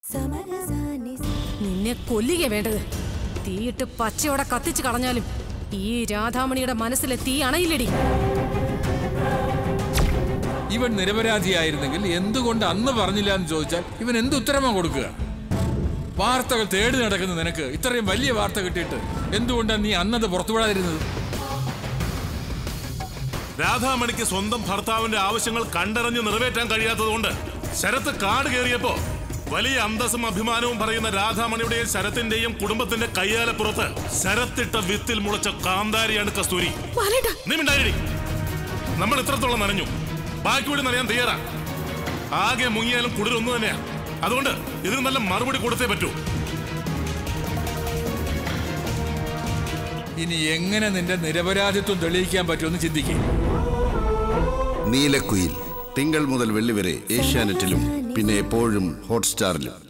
നിന്നെ കൊല്ലുക വേണ്ടത് തീയിട്ട് പച്ചയോടെ കത്തിച്ചു കളഞ്ഞാലും ഈ രാധാമണിയുടെ മനസ്സിലെ തീ അണയില്ലടി ഇവൻ നിരപരാധിയായിരുന്നെങ്കിൽ എന്തുകൊണ്ട് അന്ന് പറഞ്ഞില്ല എന്ന് ചോദിച്ചാൽ ഇവൻ എന്ത് ഉത്തരമാ കൊടുക്കുക വാർത്തകൾ തേടി നടക്കുന്ന നിനക്ക് ഇത്രയും വലിയ വാർത്ത കിട്ടിയിട്ട് എന്തുകൊണ്ടാണ് നീ അന്നത് പുറത്തുവിടാതിരുന്നത് രാധാമണിക്ക് സ്വന്തം ഭർത്താവിന്റെ ആവശ്യങ്ങൾ കണ്ടറിഞ്ഞ് നിറവേറ്റാൻ കഴിയാത്തതുകൊണ്ട് ശരത്ത് കാട് കയറിയപ്പോ വലിയ അന്തസ്സും അഭിമാനവും പറയുന്ന രാധാമണിയുടെയും ശരത്തിന്റെയും കുടുംബത്തിന്റെ കയ്യാലപ്പുറത്ത് ശരത്തിട്ട വിത്തിൽ മുളച്ച കാന്താരിയാണ് കസ്തൂരി നീ മിണ്ടായിരി നമ്മൾ ഇത്രത്തോളം നനഞ്ഞു ബാക്കി കൂടി നനയാൻ തയ്യാറാ ആകെ മുങ്ങിയാലും കുളിരൊന്നു തന്നെയാ അതുകൊണ്ട് ഇതിന് നല്ല മറുപടി കൊടുത്തേ പറ്റൂ ഇനി എങ്ങനെ നിന്റെ നിരപരാധിത്വം തെളിയിക്കാൻ പറ്റുമെന്ന് ചിന്തിക്കും നീലക്കുയിൽ തിങ്കൾ മുതൽ വെള്ളി വരെ ഏഷ്യാനെറ്റിലും പിന്നെ എപ്പോഴും ഹോട്ട്സ്റ്റാറിലും